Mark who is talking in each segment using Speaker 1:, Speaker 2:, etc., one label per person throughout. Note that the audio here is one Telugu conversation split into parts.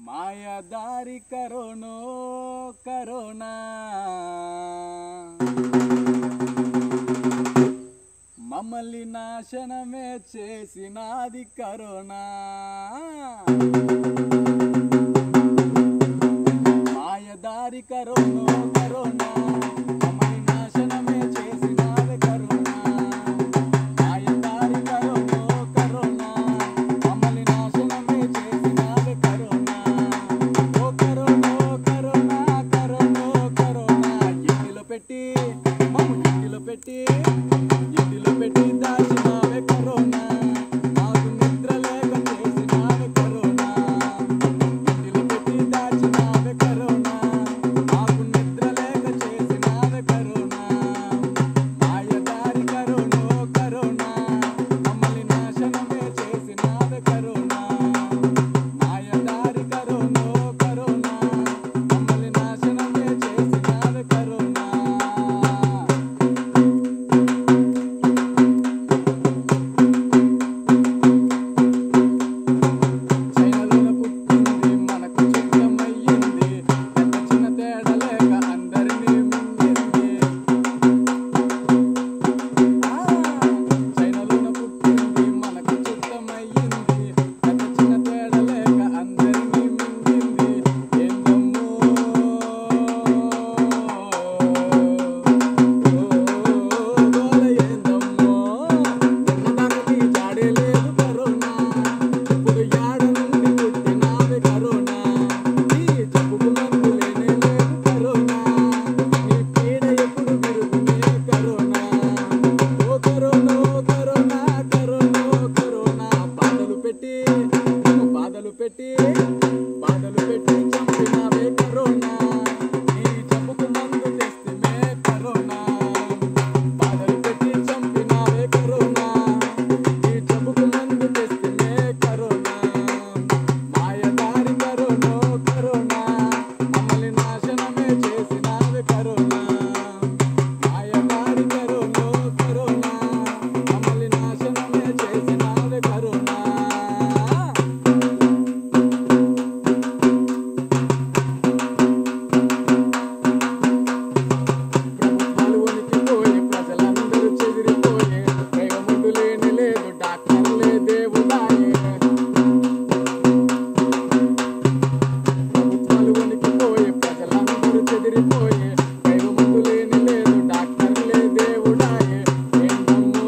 Speaker 1: మాయదారి కరోనో కరోనా మమ్మల్ని నాశనమే చేసినాది కరోనా మాయదారి కరోనో కరోనా మమ్మల్ని నాశనమే చేసినాది కరోనా మాయదారి కరోనో కరోనా మమ్మల్ని నాశనమే చేసినాది కరోనా ఓ కరోనా కరోనా కరోనా కరోనా ఇంటిలో పెట్టి మమ్మ ఇంటిలో పెట్టి ఇంటిలో పెట్టి దాచినావే కరోనా మాకు నిద్ర లేక చేసినావే కరోనా ఇంటిలో పెట్టి దాచినావే కరోనా మాకు నిద్ర లేక చేసినావే కరోనా మాయదారి కరోనా కరోనా మమ్మల్ని నాశనమే చేసినావే కరోనా మాయదారి కరోనా కరోనా మమ్మల్ని నాశనమే చేసినావే కరోనా చైనలోన పుట్టింది మనకు చుట్టమయ్యింది ఎంత చిన్న తేడా లేక అందరినీ మింగింది ఆ, చైనలోన పుట్టింది మనకు చుట్టమయ్యింది ఎంత చిన్న తేడా లేక అందరినీ మింగింది ఏందమ్మో గోల ఏందమ్మో ఉన్నదానికి జాడే లేదు కరోనా ఇప్పుడు యాడ నుండి పుట్టినావే కరోనా నీ జబ్బుకు మందు లేనే లేదు కరోనా నీ పీడ ఎప్పుడు విరుగునే కరోనా ఓ కరోనా కరోనా కరోనా కరోనా బాధలు పెట్టి నువ్వు బాధలు పెట్టి బాధలు పెట్టి చంపినావే కరోనా నీ జబ్బుకు మందు తెస్తమే కరోనా బాధలు పెట్టి చంపినావే కరోనా నీ జబ్బుకు మందు తెస్తమే కరోనా మాయదారి కరోనా కరోనా మమ్మల్ని నాశనమే చేసినావే కరోనా మాయదారి కరోనా కరోనా మమ్మల్ని నాశనమే చేసినావే కరోనా ప్రభుత్వాలు వణికిపోయి ప్రజలందరూ చెదిరిపోయే దైవముడు లేని లేదు డాక్టర్లే దేవుడాయే ప్రభుత్వాలు వణికిపోయి ప్రజలందరూ చెదిరిపోయే దైవముడు లేని లేదు డాక్టర్లే దేవుడాయే ఏంటమ్మో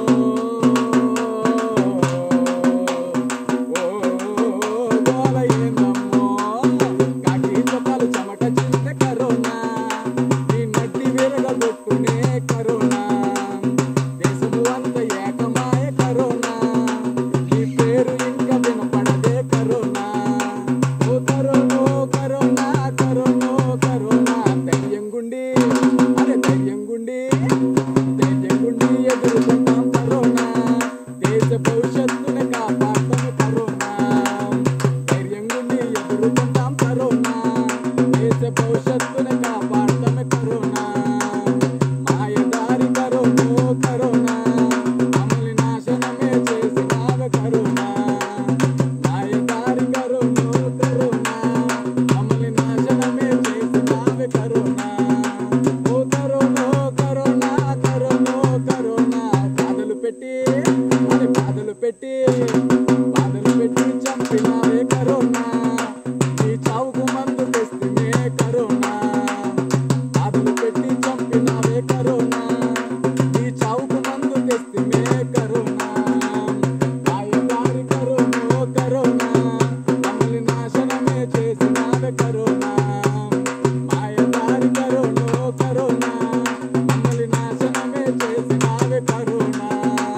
Speaker 1: ఓ గోల ఏందమ్మో కాకి చొక్కాలు చెమట చింత కరోనా ఈ నడ్డి విరగొట్టునే కరోనా దేశము అంత ఏకమాయ కరోనా ఈ పేరు ఇంకా వినపడదే కరోనా ఓ కరోనా కరోనా కరోనా కరోనా ధైర్యం గుండి అరే ధైర్యం గుండి ధైర్యం గుండి ఎదుర్కొంటాం కరోనా దేశ భవిష్యత్తుని కాపాడతాం కరోనా ధైర్యం గుండి ఎదుర్కొంటాం కరోనా దేశ భవిష్యత్తుని కాపాడతాం కరోనా మాయదారి కరోనా కరోనా మమ్మల్ని నాశనమే చేసినావే కరోనా మాయదారి కరోనా కరోనా మమ్మల్ని నాశనమే చేసినావే కరోనా ఓ కరోనా కరోనా కరోనా కరోనా బాధలు పెట్టి అరే బాధలు పెట్టి బాధలు పెట్టి చంపినావే కరోనా నీ చావుకు మందు తెస్తమే కరోనా బాధలు పెట్టి చంపినావే కరోనా నీ చావుకు మందు తెస్తమే కరోనా మాయదారి కరోనా కరోనా మమ్మల్ని నాశనమే చేసినావే కరోనా మాయదారి కరోనా కరోనా మమ్మల్ని నాశనమే చేసినావే కరోనా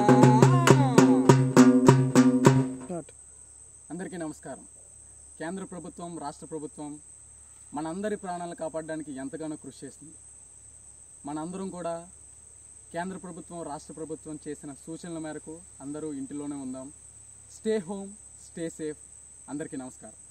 Speaker 1: అందరికీ నమస్కారం కేంద్ర ప్రభుత్వం రాష్ట్ర ప్రభుత్వం మనందరి ప్రాణాలను కాపాడడానికి ఎంతగానో కృషి చేస్తుంది మనందరం కూడా కేంద్ర ప్రభుత్వం రాష్ట్ర ప్రభుత్వం చేసిన సూచనల మేరకు అందరూ ఇంటిలోనే ఉందాం స్టే హోమ్ స్టే సేఫ్ అందరికీ నమస్కారం